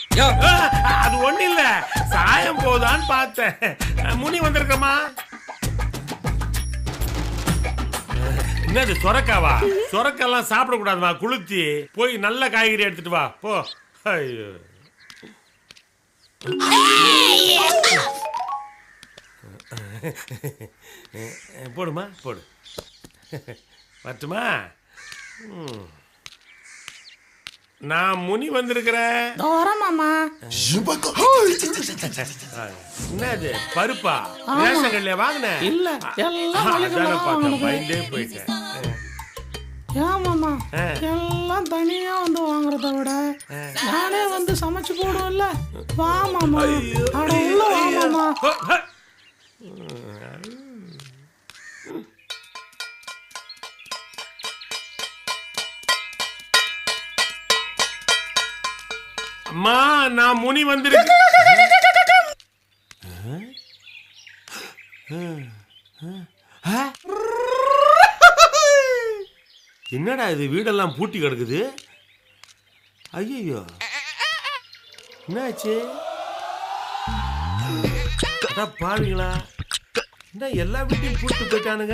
யோ அது ஒண்ணு இல்ல சாயம் போதான்னு பார்த்தேன் முனி வந்திருக்கமா என்னது சொரக்காவா சொரக்கெல்லாம் சாப்பிடக்கூடாதுமா குளுத்தி போய் நல்ல காய்கறி எடுத்துட்டு வா போ ஐயோ போடுமா போடு வரட்டுமா ம். நான் முனி வந்திருக்கிறேன் தோரம் மாமா என்னது பருப்பா ரேஷன் கடையில வாங்கின இல்ல எல்லாம் மளிகைல தான் வாங்கினது பயந்தே போயிட்டேன் ஏன் மாமா ஆ. எல்லாம் தனியா வந்து வாங்குறத விட நானே வந்து சமைச்சு போடுவேன்ல வா மாமா அட உள்ள வா மாமா ஹ, ஹ. அம்மா நான் முனி வந்திருக்கு என்னடா இது வீடெல்லாம் பூட்டி கிடக்குது ஐயோ என்னாச்சு அதான் பாருங்களா என்ன எல்லா வீட்டையும் பூட்டு போயிட்டானுங்க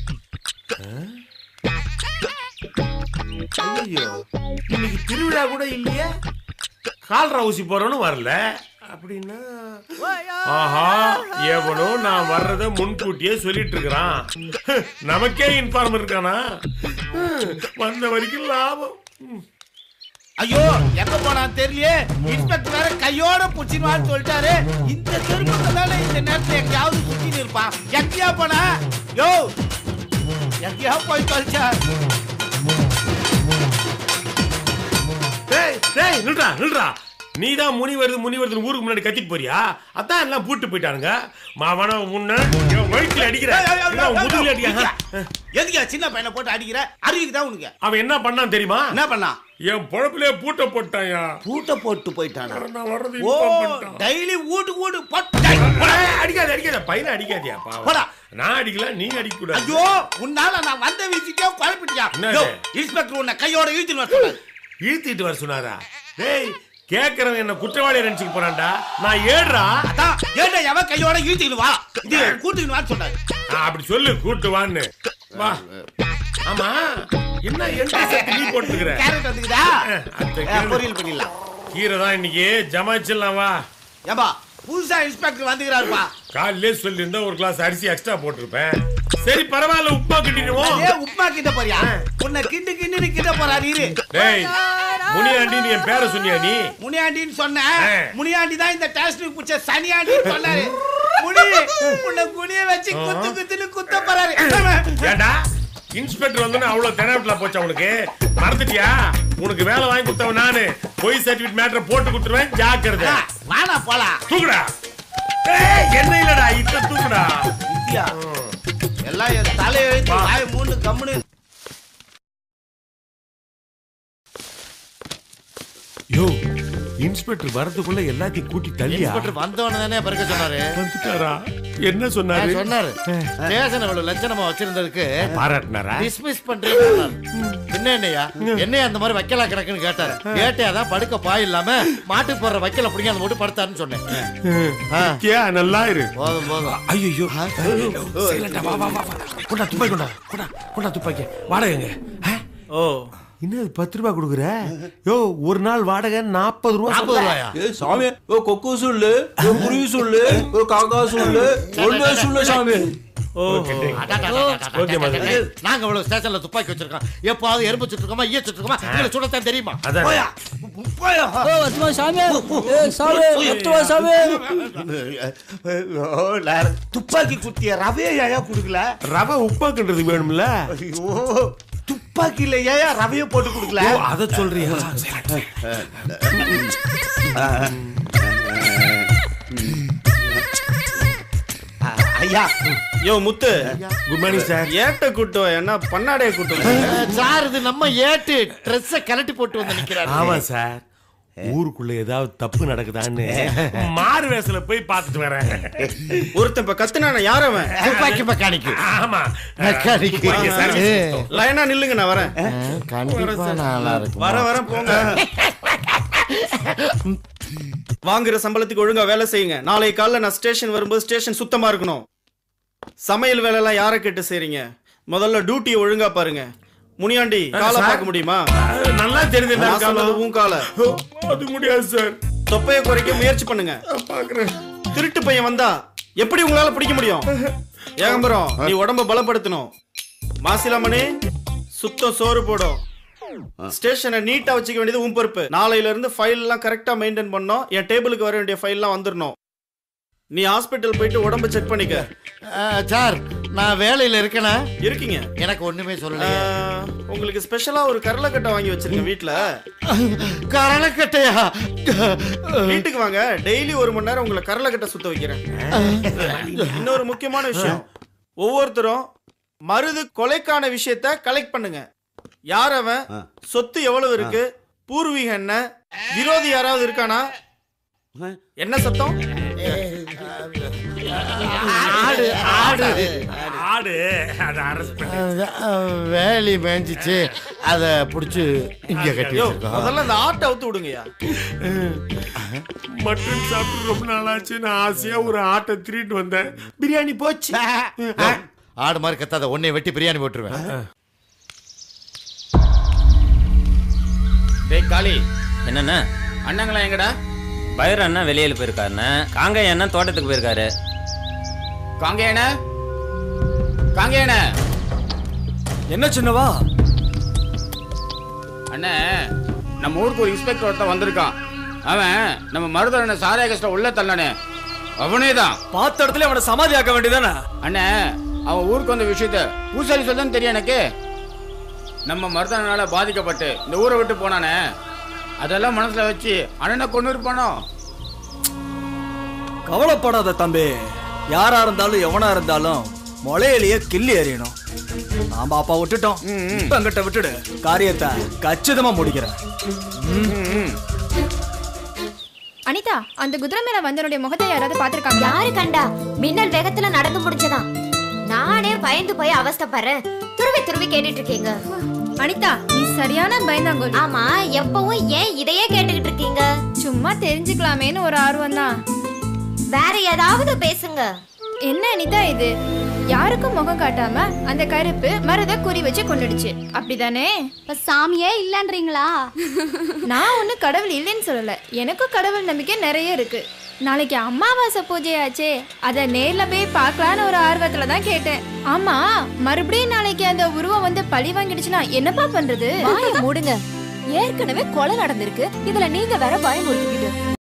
ஐயோ இன்னைக்கு திருவிழா கூட இல்லையே கால்ரா ஊசி போறவனும் வரல அப்படின்னா ஆஹா எவனோ நான் வர்றத முன்கூட்டியே சொல்லிட்டு இருக்கிறான் நமக்கே இன்ஃபார்ம் இருக்கானா ஹம், வந்த வரைக்கும் லாபம் ம். ஐயோ எங்க போனான்னு தெரியலையே இன்ஸ்பெக்டர் வேற கையோட புடிச்சிருவான்னு சொல்லிட்டாரு இந்த தெருப்பக்கம் தானே இந்த நேரத்துல எங்கேயாவது சுத்தின்னு இருப்பான் எங்கேயா போனா யோ எங்கேயா போய் தொலைச்சா டேய் டேய் நில்றா நில்றா நீ தான் முனி வருது முனி வருதுன்னு ஊருக்கு முன்னாடி கத்திட்டு போறியா அதான் எல்லாம் பூட்டு போயிட்டானுங்க மாவன முன்ன என் வயிற்றுல அடிக்கிற இல்ல, உன் முதுகுல அடிக்கிற எதுக்கா சின்ன பையனை போட்டு அடிக்கிற அறிவிக்கு தான் உனக்கு அவன் என்ன பண்ணான் தெரியுமா என்ன பண்ணா என் பொழப்பிலே பூட்ட போட்டாயா பூட்டை போட்டு போயிட்டானா நான் வர்றது ஓ inform பண்ணிட்டான். டெய்லி வீட்டுக்கு வீடு டேய், போட்டு போடா, அடிக்காத அடிக்காத பையனை அடிக்காதியா பாவம். போடா. நான் அடிக்கல நீ அடிக்க கூடாது ஐயோ உன்னால நான் வந்த வீச்சுக்கே குழப்பிட்டியா என்னது? யோ, இன்ஸ்பெக்டர் உன்னை கையோட இழுத்துன்னு வர சொன்னாரு இழுத்திட்டு வர சொன்னாரா டேய் கேக்குறவன் என்ன குற்றவாளி நினைச்சுக்க போறான்டா நான் ஏடுறா அதான் ஏன்டா எவன் கையோட இழுத்துக்கிட்டு வா இது கூட்டுக்கிட்டு வான்னு சொன்னாரு ஆ, அப்படி சொல்லு கூட்டு வான்னு வா ஆமா என்ன என்ட்ரி சேர்த்து நீ போட்டுக்கிற கேரட் வந்துக்குதா அந்த ஆ, கீரை- பொரியல் பண்ணிடலாம் கீரை தான் இன்னைக்கு ஜமாச்சிடலாம் வா ஏம்பா புதுசா இன்ஸ்பெக்டர் வந்துக்கிறாருப்பா காலையிலே சொல்லியிருந்தா ஒரு கிளாஸ் அரிசி எக்ஸ்ட்ரா போட்டிருப்பேன் சரி பரவாயில்ல உப்புமா கிட்டிடுவோம் அதே உப்புமா கிட்ட போறியா உன்னை கிண்டு கிண்டு கிட்ட போறாரு இரு டேய் முனியாண்டி நீ என் பேரை சொன்னியா நீ முனியாண்டின்னு சொன்ன ஆ. முனியாண்டி தான் இந்த டேஸ்டுக்கு பிடிச்ச சனியாண்டின்னு சொன்னாரு முனி உன்னை குனிய வச்சு குத்து குத்துன்னு குத்த போறாரு ஏண்டா இன்ஸ்பெக்டர் வந்தோன்னு அவ்வளவு தெனாவட்டில் போச்சு அவனுக்கு மறந்துட்டியா உனக்கு வேலை வாங்கி கொடுத்தவன் நானு பொய் சர்டிபிகேட் மேட்டரை போட்டு கொடுத்துருவேன் ஜாக்கிரதை ஆ, வாடா போலாம் தூக்குடா ஏய், என்ன இல்லடா இத்த தூக்குடா இந்தியா எல்லாம் என் தலையெழுத்து வாய் மூணு கம்முன்னு யோ இன்ஸ்பெக்டர் வரதுக்குள்ள எல்லாத்தையும் கூட்டி தள்ளியா இன்ஸ்பெக்டர் வந்தவன தானே பறக்க சொன்னாரு வந்துட்டாரா என்ன சொன்னாரு சொன்னாரு ஸ்டேஷன் இவ்வளவு லட்சணமா வச்சிருந்ததுக்கு பாராட்டினாரா டிஸ்மிஸ் பண்றேன்னு என்ன என்னையா என்னையா அந்த மாதிரி வைக்கலா கிடக்குன்னு கேட்டாரு கேட்டே அதான் படுக்க பாய் இல்லாம மாட்டுக்கு போடுற வைக்கல பிடிங்க அந்த மட்டும் படுத்தாருன்னு சொன்னேன் ஆ. கே நல்லா இரு போதும் போதும் ஐயோ சைலண்டா வா வா வா வா. கொண்டா துப்பாக்கி கொண்டா கொண்டா கொண்டா துப்பாக்கி வாடகைங்க ஓ என்ன பத்து ரூபா கொடுக்குற யோ ஒரு நாள் வாடகை நாற்பது ரூபா நாற்பது ரூபாயா ஏ சாமி ஓ கொக்கு சொல்லு ஓ குருவி சொல்லு ஓ காக்கா சொல்லு ஒண்ணே சொல்லு சாமி ஓகே மதன் நாங்க இவ்வளவு ஸ்டேஷன்ல துப்பாக்கி வச்சிருக்கோம் எப்பாவது எறும்பு சுட்டுருக்கோமா ஈய சுட்டுருக்கோமா இதுல சுடத்தான் தெரியுமா அதான். போயா போயா ஓ வத்துமா சாமி ஏ சாமி வத்துமா சாமி துப்பாக்கி குத்திய ரவையை ஏயா குடுக்கல ரவை உப்பாக்குன்றது வேணும்ல ஐயோ துப்பாக்கில ஏயா ரவையை போட்டு குடுக்கல ஓ அத சொல்றியா ஐயா யோ முத்து குட் மார்னிங் சார் ஏட்ட கூட்டம் என்ன பண்ணாடைய கூட்டம் சார் இது நம்ம ஏட்டு ட்ரெஸ்ஸ கலட்டி போட்டு வந்து நிக்கிறாரு ஆமா சார் ஊருக்குள்ள ஏதாவது தப்பு நடக்குதான்னு மாறு வேஷத்துல போய் பார்த்துட்டு வரேன் ஒருத்தன் இப்ப கத்துனான யார் அவன் துப்பாக்கி மெக்கானிக் ஆமா மெக்கானிக் துப்பாக்கி service கொடுத்தோம். லைனா நில்லுங்க நான் வரேன் கண்டிப்பா நல்லா இருக்கும் வர வர போங்க வாங்குற சம்பளத்துக்கு ஒழுங்கா வேலை செய்யுங்க நாளை காலைல நான் ஸ்டேஷன் வரும்போது ஸ்டேஷன் சுத்தமா இருக்கணும் சமையல் வேலை எல்லாம் யாரை கேட்டு செய்றீங்க முதல்ல டியூட்டியை ஒழுங்கா பாருங்க முனியாண்டி காலை சார். பார்க்க முடியுமா அஹ், நல்லா தெரியுது நான் சொன்னது உன் காலை அது முடியாது சார் தொப்பையை குறைக்க முயற்சி பண்ணுங்க பாக்குறேன் திருட்டு பையன் வந்தா எப்படி உங்களால பிடிக்க முடியும் ஏகம்பரம் நீ உடம்ப பலப்படுத்தணும் மாசிலாமணி சுத்தம் சோறு போடும் ஸ்டேஷனை நீட்டா வச்சுக்க வேண்டியது உன் பொறுப்பு நாளையில இருந்து ஃபைல் எல்லாம் கரெக்டா மெயின்டைன் பண்ணோம் என் டேபிளுக்கு வர வேண்டிய ஃபைல் எல்லாம் வந்துடணும் நீ ஹாஸ்பிட்டல் போயிட்டு உடம்ப செக் பண்ணிக்க சார் நான் வேலையில இருக்கேனா இருக்கீங்க எனக்கு ஒண்ணுமே சொல்லல ஆஹ், உங்களுக்கு ஸ்பெஷலா ஒரு கடலைக்கட்டை வாங்கி வச்சிருக்கேன் வீட்ல கரணக்கட்டையா வீட்டுக்கு வாங்க டெய்லி ஒரு மணி நேரம் உங்களை கடலைக்கட்டை சுத்த வைக்கிறேன் இன்னொரு முக்கியமான விஷயம் ஒவ்வொருத்தரும் மருது கொலைக்கான விஷயத்த கலெக்ட் பண்ணுங்க யார் அவன் சொத்து எவ்வளவு இருக்கு பூர்வீகம் என்ன விரோதி யாராவது இருக்கானா என்ன சத்தம் ஆடு ஆடு ஆடு அதை அரெஸ்ட் பண்ணி வேலி மேய்ஞ்சிச்சு அதை பிடிச்சி இங்க கட்டி யோ, வச்சிருக்கோம் முதல்ல அந்த ஆட்டை அவுத்து விடுங்கய்யா மட்டன் சாப்பிட்டு ரொம்ப நாள் ஆச்சு நான் ஆசையா ஒரு ஆட்டை திருட்டு வந்தேன் பிரியாணி போச்சு ஆடு மாதிரி கத்தாத உன்னை வெட்டி பிரியாணி போட்டுருவேன் டேய் காளி என்னண்ணா அண்ணங்களா எங்கடா பயிர் அண்ணா வெளியில போயிருக்காருண்ணே காங்காய் அண்ணா தோட்டத்துக்கு போயிருக்காரு காங்கேயன காங்கேயன என்ன சின்னவா அண்ணே நம்ம ஊருக்கு ஒரு இன்ஸ்பெக்டர் ஒருத்தன் வந்திருக்கான் அவன் நம்ம மருதவனை சாராய கஷ்டம் உள்ள தள்ளனே அவனே தான் பார்த்த இடத்துல அவனை சமாதி ஆக்க வேண்டியதானே அண்ணே அவன் ஊருக்கு வந்த விஷயத்த பூசாரி சொல்லதான் தெரியும் எனக்கு நம்ம மருதனால பாதிக்கப்பட்டு இந்த ஊரை விட்டு போனானே அதெல்லாம் மனசுல வச்சு அண்ணனை கொண்டு இருப்பானோ கவலைப்படாத தம்பி யாரா இருந்தாலும் எவனா இருந்தாலும் முளையிலேயே கிள்ளி எறியணும் நாம அப்பா விட்டுட்டோம் இப்ப எங்கிட்ட விட்டுடு காரியத்தை கச்சிதமா முடிக்கிறேன் அனிதா அந்த குதிரை மேல வந்தனுடைய முகத்தை யாராவது பாத்திருக்காங்க யாரு கண்டா மின்னல் வேகத்துல நடந்து முடிஞ்சதாம் நானே பயந்து போய் அவஸ்தைப்படுறேன் துருவி துருவி கேட்டுட்டு இருக்கீங்க அனிதா நீ சரியான பயந்தாங்கோலி ஆமா எப்பவும் ஏன் இதையே கேட்டுக்கிட்டு இருக்கீங்க சும்மா தெரிஞ்சுக்கலாமேன்னு ஒரு ஆர்வம் தான் வேற ஏதாவது பேசுங்க என்ன அனிதா இது யாருக்கும் முகம் காட்டாம அந்த கருப்பு மருத குறி வச்சு கொண்டுடுச்சு அப்படிதானே இப்ப சாமியே இல்லன்றீங்களா நான் ஒன்னும் கடவுள் இல்லைன்னு சொல்லல எனக்கும் கடவுள் நம்பிக்கை நிறைய இருக்கு நாளைக்கு அமாவாசை பூஜையாச்சே அத நேர்ல போய் பார்க்கலான்னு ஒரு ஆர்வத்துல தான் கேட்டேன் ஆமா மறுபடியும் நாளைக்கு அந்த உருவம் வந்து பழி வாங்கிடுச்சுன்னா என்னப்பா பண்றது வாயை மூடுங்க ஏற்கனவே கொலை நடந்திருக்கு இதுல நீங்க வேற பயமுறுத்திக்கிட்டு